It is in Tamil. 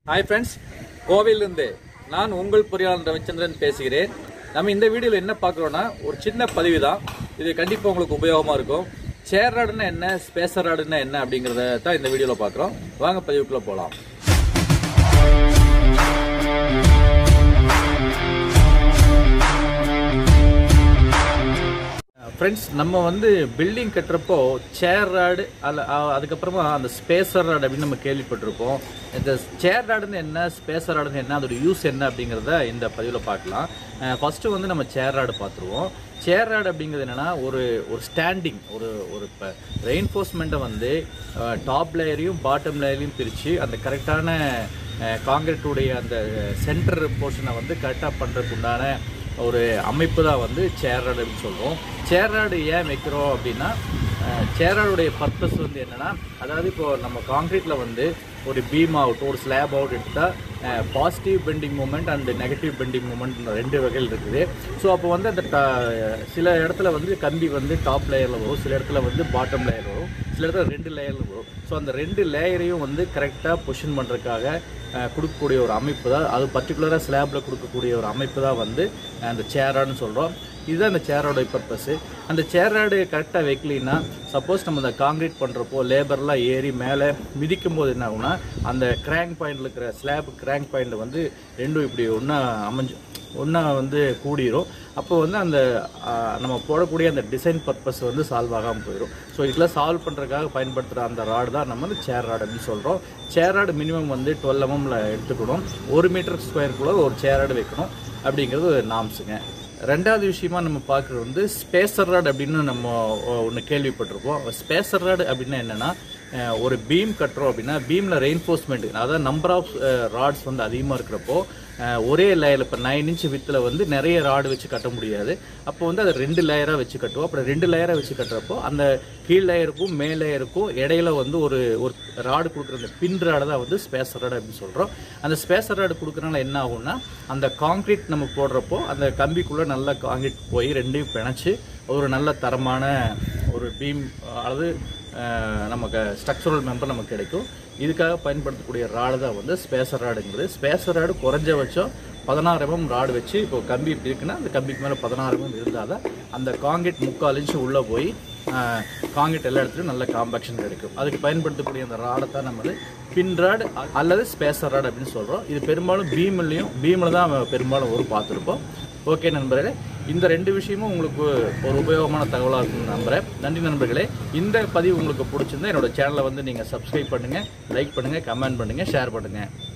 ஹாய் ஃப்ரெண்ட்ஸ் கோவையிலிருந்து நான் உங்கள் பொறியாளர் ரவிச்சந்திரன் பேசுகிறேன் நம்ம இந்த வீடியோவில் என்ன பார்க்குறோன்னா ஒரு சின்ன பதிவு தான் இது கண்டிப்பாக உங்களுக்கு உபயோகமாக இருக்கும் சேர் ராடுன்னா என்ன ஸ்பேசர் ராடுன்னா என்ன அப்படிங்கிறத தான் இந்த வீடியோவில் பார்க்குறோம் வாங்க பதிவுக்குள்ளே போகலாம் ஃப்ரெண்ட்ஸ் நம்ம வந்து பில்டிங் கட்டுறப்போ சேர் ராடு அல்ல அ- அதுக்கப்புறமா அந்த ஸ்பேசர் ராடு அப்படின்னு நம்ம கேள்விப்பட்டிருப்போம் இந்த சேர் ராடுன்னு என்ன ஸ்பேசர் ராடுன்னு என்ன அதோட யூஸ் என்ன அப்படிங்கிறத இந்த பதிவில் பார்க்கலாம் ஃபஸ்ட்டு வந்து நம்ம சேர் ராடு பார்த்துருவோம் சேர் ராடு அப்படிங்கிறது என்னென்னா ஒரு ஒரு ஸ்டாண்டிங் ஒரு ஒரு இப்போ ரெயின்ஃபோர்ஸ்மெண்ட்டை வந்து டாப் லேயரையும் பாட்டம் லேயரையும் பிரித்து அந்த கரெக்டான காங்கிரீட்டுடைய அந்த சென்டர் போர்ஷனை வந்து கரெக்டாக பண்ணுறதுக்கு உண்டான ஒரு அமைப்பு தான் வந்து சேர்ராடு அப்படின்னு சொல்லுவோம் சேர்ராடு ஏன் வைக்கிறோம் அப்படின்னா சேர்ராடுடைய பர்பஸ் வந்து என்னன்னா அதாவது இப்போ நம்ம காங்கிரீட்டில் வந்து ஒரு பீம் ஆகட்டும் ஒரு ஸ்லாப் அவுட் எடுத்தால் positive bending moment and negative bending moment ரெண்டு வகையில் இருக்குது ஸோ அப்போ வந்து அந்த ta- சில இடத்துல வந்து கம்பி வந்து டாப் லேயரில் வரும் சில இடத்துல வந்து பாட்டம் லேயர் வரும் சில இடத்துல ரெண்டு லேயரில் வரும் ஸோ அந்த ரெண்டு லேயரையும் வந்து கரெக்டாக பொசிஷன் பண்ணுறதுக்காக அஹ், கொடுக்கக்கூடிய ஒரு அமைப்பு தான் அது பர்டிகுலராக ஸ்லாபில் கொடுக்கக்கூடிய ஒரு அமைப்பு தான் வந்து அஹ், அந்த சேராடுன்னு சொல்கிறோம் இதுதான் அந்த சேரோட பர்பஸ் அந்த சேராடு கரெக்டாக வைக்கலின்னா சப்போஸ் நம்ம அந்த காங்கிரீட் பண்ணுறப்போ லேபர்லாம் ஏறி மேலே மிதிக்கும் போது என்ன ஆகும்னா அந்த கிராங்க் பாயிண்டில் இருக்கிற ஸ்லாப் கிராங்க் பாயிண்ட் வந்து ரெண்டும் இப்படி ஒன்றா அமைஞ்சு ஒன்றா வந்து கூடிரும் அப்போ வந்து அந்த ஆ, நம்ம போடக்கூடிய அந்த டிசைன் பர்பஸ் வந்து சால்வ் ஆகாமல் போயிடும் ஸோ இதெல்லாம் சால்வ் பண்ணுறதுக்காக பயன்படுத்துகிற அந்த ராடு தான் நம்ம வந்து சேர் ராடு அப்படின்னு சொல்கிறோம் சேர் ராடு மினிமம் வந்து டுவெல் எம்எம்ல எடுத்துக்கணும் ஒரு மீட்டர் ஸ்கொயருக்குள்ள ஒரு சேர் ராடு வைக்கணும் அப்படிங்கிறது ஒரு நாம்ஸுங்க ரெண்டாவது விஷயமா நம்ம பார்க்குறது வந்து ஸ்பேசர் ராட் அப்படின்னு நம்ம ஒன்று கேள்விப்பட்டிருப்போம் ஸ்பேசர் ராடு அப்படின்னா என்னன்னா அஹ், ஒரு பீம் கட்டுறோம் அப்படின்னா பீமில் ரெயின்ஃபோர்ஸ்மெண்ட் அதாவது நம்பர் ஆஃப் ராட்ஸ் வந்து அதிகமாக இருக்கிறப்போ அஹ், ஒரே லேயர் இப்போ நைன் இன்ச் வித்தில் வந்து நிறைய ராடு வச்சு கட்ட முடியாது அப்போ வந்து அதை ரெண்டு லேயராக வச்சு கட்டுவோம் அப்புறம் ரெண்டு லேயராக வச்சு கட்டுறப்போ அந்த கீழ் லேயருக்கும் மேல் லேயருக்கும் இடையில வந்து ஒரு ஒரு ராடு கொடுக்குற அந்த பின் ராடு தான் வந்து ஸ்பேசர் ராடு அப்படின்னு சொல்கிறோம் அந்த ஸ்பேசர் ராடு கொடுக்குறனால என்ன ஆகும்னா அந்த காங்க்ரீட் நம்ம போடுறப்போ அந்த கம்பிக்குள்ளே நல்லா காங்க்ரீட் போய் ரெண்டையும் பிணைச்சு ஒரு நல்ல தரமான ஒரு பீம் அதாவது அஹ், நமக்கு ஸ்ட்ரக்சரல் மெம்பர் நமக்கு கிடைக்கும் இதுக்காக பயன்படுத்தக்கூடிய ராடு தான் வந்து ஸ்பேசர் ராடுங்கிறது ஸ்பேசர் ராடு குறைஞ்சபட்சம் பதினாறு எம்எம் ராடு வச்சு இப்போ கம்பி இப்படி இருக்குன்னா அந்த கம்பிக்கு மேலே பதினாறு எம்எம் இருந்தால் தான் அந்த காங்கிரீட் முக்கால் இன்ச்சு உள்ளே போய் காங்கிரீட் எல்லா இடத்துலையும் நல்ல காம்பேக்ஷன் கிடைக்கும் அதுக்கு பயன்படுத்தக்கூடிய அந்த ராடை தான் நம்ம வந்து பின் ராட் அல்லது ஸ்பேசர் ராட் அப்படின்னு சொல்கிறோம் இது பெரும்பாலும் பீம்லையும் பீமில் தான் நம்ம பெரும்பாலும் ஒரு பார்த்துருப்போம் ஓகே நண்பர்களே இந்த ரெண்டு விஷயமும் உங்களுக்கு ஒரு உபயோகமான தகவலாக இருக்கும்னு நம்புகிறேன் நன்றி நண்பர்களே இந்த பதிவு உங்களுக்கு பிடிச்சிருந்தா என்னோட சேனலை வந்து நீங்கள் சப்ஸ்கிரைப் பண்ணுங்கள் லைக் பண்ணுங்கள் கமெண்ட் பண்ணுங்கள் ஷேர் பண்ணுங்கள்